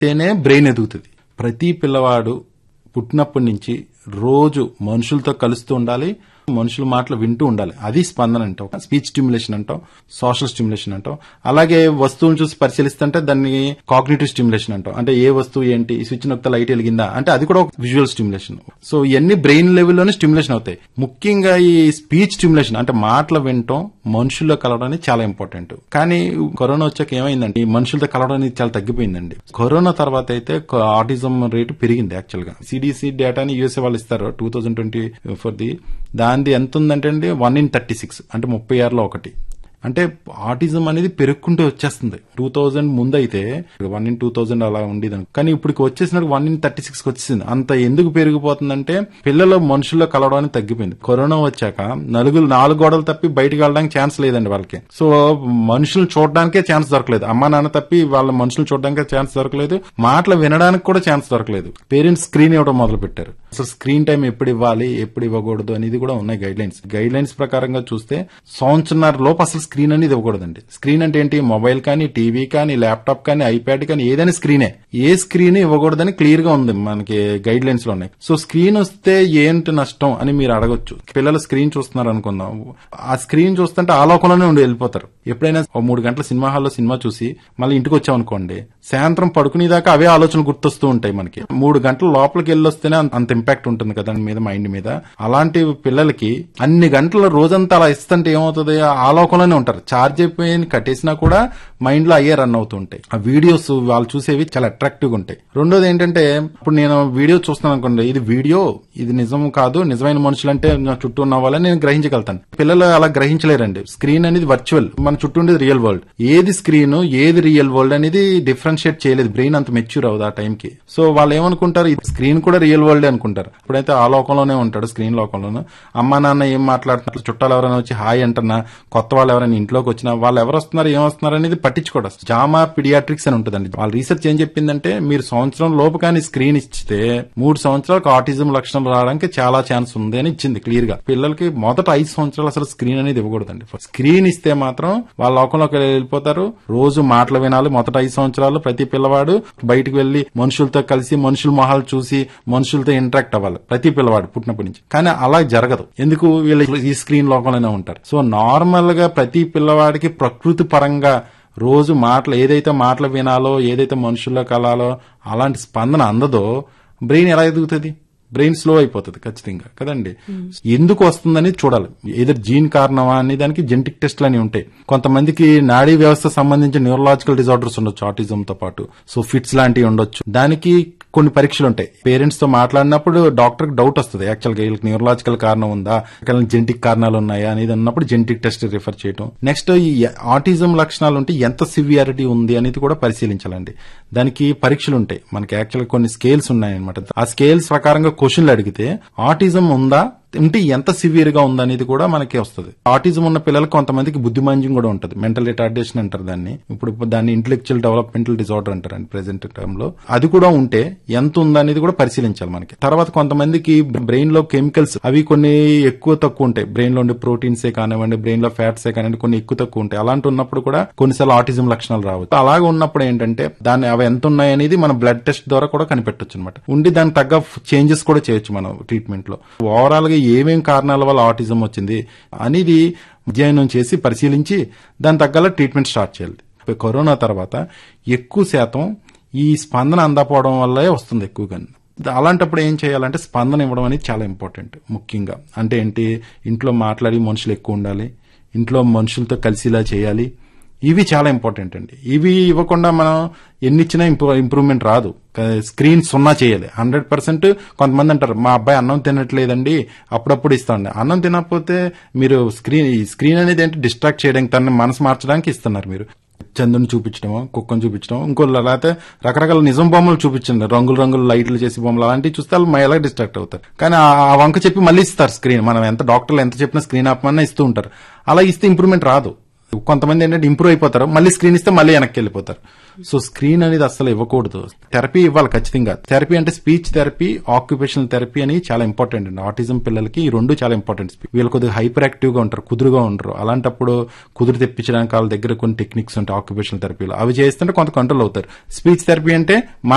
అంటేనే బ్రెయిన్ ఎదుగుతుంది ప్రతి పిల్లవాడు పుట్టినప్పటి నుంచి రోజు మనుషులతో కలుస్తూ ఉండాలి మనుషుల మాటలు వింటూ ఉండాలి అది స్పందన అంటాం స్పీచ్ స్టిమ్యులేషన్ అంటాం సోషల్ స్టిమ్యులేషన్ అంటాం అలాగే వస్తువును చూసి పరిశీలిస్తుంటే దాన్ని కాగ్నిటివ్ స్టిమ్యులేషన్ అంటాం అంటే ఏ వస్తువు ఏంటి ఈ స్విచ్ నొక్కితే లైట్ వెలిగిందా అంటే అది కూడా ఒక విజువల్ స్టిమ్యులేషన్ సో ఇవన్నీ బ్రెయిన్ లెవెల్లోనే స్టిమ్యులేషన్ అవుతాయి ముఖ్యంగా ఈ స్పీచ్ స్టిమ్యులేషన్ అంటే మాటలు వినటం మనుషుల్లో కలవడం అనేది చాలా ఇంపార్టెంట్ కానీ కరోనా వచ్చాక ఏమైందంటే ఈ మనుషులతో కలవడం అనేది చాలా తగ్గిపోయిందండి కరోనా తర్వాత అయితే ఆటిజం రేటు పెరిగింది యాక్చువల్ గా సిడిసి డేటాని యూఎస్ఏ వాళ్ళు ఇస్తారు two thousand twenty four the దానిది ఎంత ఉందంటే అండి వన్ ఇన్ థర్టీ సిక్స్ అంటే ముప్పై ఆరులో ఒకటి అంటే ఆటిజం అనేది పెరుక్కుంటూ వచ్చేస్తుంది టూ థౌజండ్ ముందు అయితే వన్ ఇన్ టూ థౌజండ్ అలా ఉండేది కానీ ఇప్పుడు వచ్చేసినట్టు వన్ ఇన్ థర్టీ సిక్స్ వచ్చేసింది అంత ఎందుకు పెరిగిపోతుందంటే పిల్లల మనుషుల్లో కలవడానికి తగ్గిపోయింది కరోనా వచ్చాక నలుగురు నాలుగు గోడలు తప్పి బయటకు వెళ్ళడానికి ఛాన్స్ లేదండి వాళ్ళకి సో మనుషులు చూడడానికే ఛాన్స్ దొరకలేదు అమ్మా నాన్న తప్పి వాళ్ళ మనుషులు చూడడానికే ఛాన్స్ దొరకలేదు మాటలు వినడానికి కూడా ఛాన్స్ దొరకలేదు పేరెంట్స్ స్క్రీన్ ఇవ్వడం మొదలు పెట్టారు అసలు స్క్రీన్ టైం ఎప్పుడు ఇవ్వాలి ఎప్పుడు ఇవ్వకూడదు అనేది కూడా ఉన్నాయి గైడ్ లైన్స్ గైడ్ లైన్స్ ప్రకారంగా చూస్తే సంవత్సరాల లోపు అసలు స్క్రీన్ అనేది ఇవ్వకూడదండి స్క్రీన్ అంటే ఏంటి మొబైల్ కానీ టీవీ కానీ ల్యాప్టాప్ కానీ ఐప్యాడ్ కానీ ఏదైనా స్క్రీనే ఏ స్క్రీన్ ఇవ్వకూడదని క్లియర్ గా ఉంది మనకి గైడ్ లైన్స్ లో ఉన్నాయి సో స్క్రీన్ వస్తే ఏంటి నష్టం అని మీరు అడగొచ్చు పిల్లలు స్క్రీన్ చూస్తున్నారు అనుకుందాం ఆ స్క్రీన్ చూస్తుంటే ఆ లోకంలోనే ఉండి వెళ్ళిపోతారు ఎప్పుడైనా ఓ మూడు గంటల సినిమా హాల్లో సినిమా చూసి మళ్ళీ ఇంటికి వచ్చాం అనుకోండి సాయంత్రం పడుకునేదాకా అవే ఆలోచనలు గుర్తొస్తూ ఉంటాయి మనకి మూడు గంటల లోపలికి వెళ్ళొస్తేనే అంత- అంత ఇంపాక్ట్ ఉంటుంది కదా దాని మీద మైండ్ మీద అలాంటి పిల్లలకి అన్ని గంటల రోజంతా అలా ఇస్తుంటే ఏమవుతుంది ఆ లోకంలోనే ఉంటారు చార్జ్ అయిపోయి కట్టేసినా కూడా మైండ్ లో అయ్యే రన్ అవుతూ ఉంటాయి ఆ వీడియోస్ వాళ్ళు చూసేవి చాలా అట్రాక్టివ్ గా ఉంటాయి రెండోది ఏంటంటే ఇప్పుడు నేను వీడియో చూస్తున్నాను అనుకోండి ఇది వీడియో ఇది నిజం కాదు నిజమైన మనుషులంటే నా చుట్టూ ఉన్న వాళ్ళని నేను గ్రహించగలుగుతాను పిల్లలు అలా గ్రహించలేరండి స్క్రీన్ అనేది వర్చువల్ మన చుట్టూ ఉండేది రియల్ వరల్డ్ ఏది స్క్రీన్ ఏది రియల్ వరల్డ్ అనేది డిఫరెన్షియేట్ చేయలేదు బ్రెయిన్ అంత మెచ్యూర్ అవ్వదు ఆ టైంకి సో వాళ్ళు ఏమనుకుంటారు ఈ స్క్రీన్ కూడా రియల్ వరల్డ్ అనుకుంటారు ఇప్పుడైతే ఆ లోకంలోనే ఉంటాడు స్క్రీన్ లోకంలోనూ అమ్మా నాన్న ఏం మాట్లాడుతున్నారు చుట్టాలు ఎవరైనా వచ్చి హాయ్ అంటున్నా కొత్త వాళ్ళు ఎవరైనా ఇంట్లోకి వచ్చినా వాళ్ళు ఎవరు వస్తున్నారు ఏం వస్తున్నారు అనేది పట్టించుకోవడం జామా పిడియాట్రిక్స్ అని ఉంటుందండి వాళ్ళ రీసెర్చ్ ఏం చెప్పిందంటే మీరు సంవత్సరం లోపు కానీ స్క్రీన్ ఇచ్చితే మూడు సంవత్సరాలకు ఆటిజం లక్షణాలు రావడానికి చాలా ఛాన్స్ ఉంది అని ఇచ్చింది క్లియర్ గా పిల్లలకి మొదట ఐదు సంవత్సరాలు అసలు స్క్రీన్ అనేది ఇవ్వకూడదండి స్క్రీన్ ఇస్తే మాత్రం వాళ్ళ లోకంలోకి వెళ్ళిపోతారు రోజు మాటలు వినాలి మొదట ఐదు సంవత్సరాలు ప్రతి పిల్లవాడు బయటకు వెళ్లి మనుషులతో కలిసి మనుషుల మొహాలు చూసి మనుషులతో ఇంటరాక్ట్ అవ్వాలి ప్రతి పిల్లవాడు పుట్టినప్పటి నుంచి కానీ అలా జరగదు ఎందుకు వీళ్ళు ఈ స్క్రీన్ లోకంలోనే ఉంటారు సో నార్మల్ గా ప్రతి పిల్లవాడికి ప్రకృతి పరంగా రోజు మాటలు ఏదైతే మాటలు వినాలో ఏదైతే మనుషుల్లో కలాలో అలాంటి స్పందన అందదో బ్రెయిన్ ఎలా ఎదుగుతుంది బ్రెయిన్ స్లో అయిపోతుంది ఖచ్చితంగా కదండి ఎందుకు వస్తుందని చూడాలి ఏదో జీన్ కారణమా అనే దానికి జెనెటిక్ టెస్ట్లు అని ఉంటాయి కొంతమందికి నాడీ వ్యవస్థ సంబంధించిన న్యూరలాజికల్ డిజార్డర్స్ ఉండొచ్చు ఆటిజం తో పాటు సో ఫిట్స్ లాంటివి ఉండొచ్చు దానికి కొన్ని పరీక్షలు ఉంటాయి పేరెంట్స్ తో మాట్లాడినప్పుడు డాక్టర్ కి డౌట్ వస్తుంది యాక్చువల్ గా వీళ్ళకి న్యూరలాజికల్ కారణం ఉందా జెనెటిక్ కారణాలు ఉన్నాయా అనేది అన్నప్పుడు జెనెటిక్ టెస్ట్ రిఫర్ చేయడం నెక్స్ట్ ఈ ఆటిజం లక్షణాలు ఉంటే ఎంత సివియారిటీ ఉంది అనేది కూడా పరిశీలించాలండి దానికి పరీక్షలు ఉంటాయి మనకి యాక్చువల్ కొన్ని స్కేల్స్ ఉన్నాయన్నమాట ఆ స్కేల్స్ ప్రకారంగా క్వశ్చన్లు అడిగితే ఆటిజం ఉందా ఉంటే ఎంత సివియర్ గా ఉందనేది కూడా మనకి వస్తుంది ఆటిజం ఉన్న పిల్లలకు కొంతమందికి బుద్ధిమాంద్యం కూడా ఉంటుంది మెంటల్ రిటార్డేషన్ అంటారు దాన్ని ఇప్పుడు దాన్ని ఇంటలెక్చువల్ డెవలప్మెంటల్ డిజార్డర్ అంటారు అండి ప్రెసెంట్ టైమ్ లో అది కూడా ఉంటే ఎంత ఉందనేది కూడా పరిశీలించాలి మనకి తర్వాత కొంతమందికి బ్రెయిన్ లో కెమికల్స్ అవి కొన్ని ఎక్కువ తక్కువ ఉంటాయి బ్రెయిన్ లో ఉండే ప్రోటీన్సే కానివ్వండి బ్రెయిన్ లో ఫ్యాట్సే కానివ్వండి కొన్ని ఎక్కువ తక్కువ ఉంటాయి అలాంటి ఉన్నప్పుడు కూడా కొన్నిసార్లు ఆటిజం లక్షణాలు రావచ్చు అలాగే ఉన్నప్పుడు ఏంటంటే దాన్ని అవి ఎంత ఉన్నాయనేది మన బ్లడ్ టెస్ట్ ద్వారా కూడా కనిపెట్టొచ్చు అనమాట ఉండి దానికి తగ్గ చేంజెస్ కూడా చేయొచ్చు మనం ట్రీట్మెంట్ లో ఓవరాల్ గా ఏమేం కారణాల వల్ల ఆటిజం వచ్చింది అనేది అధ్యయనం చేసి పరిశీలించి దాని తగ్గల ట్రీట్మెంట్ స్టార్ట్ చేయాలి కరోనా తర్వాత ఎక్కువ శాతం ఈ స్పందన అందకపోవడం వల్లే వస్తుంది ఎక్కువగా అలాంటప్పుడు ఏం చేయాలంటే స్పందన ఇవ్వడం అనేది చాలా ఇంపార్టెంట్ ముఖ్యంగా అంటే ఏంటి ఇంట్లో మాట్లాడి మనుషులు ఎక్కువ ఉండాలి ఇంట్లో మనుషులతో కలిసిలా చేయాలి ఇవి చాలా ఇంపార్టెంట్ అండి ఇవి ఇవ్వకుండా మనం ఎన్ని ఇచ్చినా ఇంప్రూవ్ ఇంప్రూవ్మెంట్ రాదు స్క్రీన్ సున్నా చేయాలి హండ్రెడ్ పర్సెంట్ కొంతమంది అంటారు మా అబ్బాయి అన్నం తినట్లేదండి అప్పుడప్పుడు ఇస్తాండి అన్నం తినకపోతే మీరు స్క్రీన్ ఈ స్క్రీన్ అనేది ఏంటి డిస్ట్రాక్ట్ చేయడానికి తన మనసు మార్చడానికి ఇస్తున్నారు మీరు చంద్రుని చూపించడము కుక్కను చూపించడం ఇంకో లేకపోతే రకరకాల నిజం బొమ్మలు చూపించండి రంగులు రంగులు లైట్లు చేసి బొమ్మలు అలాంటివి చూస్తే వాళ్ళు ఎలా డిస్ట్రాక్ట్ అవుతారు కానీ ఆ వంక చెప్పి మళ్ళీ ఇస్తారు స్క్రీన్ మనం ఎంత డాక్టర్లు ఎంత చెప్పినా స్క్రీన్ ఆపమన్నా ఇస్తూ ఉంటారు అలా ఇస్తే ఇంప్రూవ్మెంట్ రాదు కొంతమంది ఏంటంటే ఇంప్రూవ్ అయిపోతారు మళ్ళీ స్క్రీన్ ఇస్తే మళ్ళీ వెనక్కి వెళ్ళిపోతారు సో స్క్రీన్ అనేది అసలు ఇవ్వకూడదు థెరపీ ఇవ్వాలి ఖచ్చితంగా థెరపీ అంటే స్పీచ్ థెరపీ ఆక్యుపేషనల్ థెరపీ అని చాలా ఇంపార్టెంట్ అండి ఆటిజం పిల్లలకి ఈ రెండు చాలా ఇంపార్టెంట్ వీళ్ళు కొద్దిగా హైపర్ యాక్టివ్ గా ఉంటారు కుదురుగా ఉంటారు అలాంటప్పుడు కుదురు తెప్పించడానికి వాళ్ళ దగ్గర కొన్ని టెక్నిక్స్ ఉంటాయి ఆక్యుపేషనల్ థెరపీలో అవి చేస్తుంటే కొంత కంట్రోల్ అవుతారు స్పీచ్ థెరపీ అంటే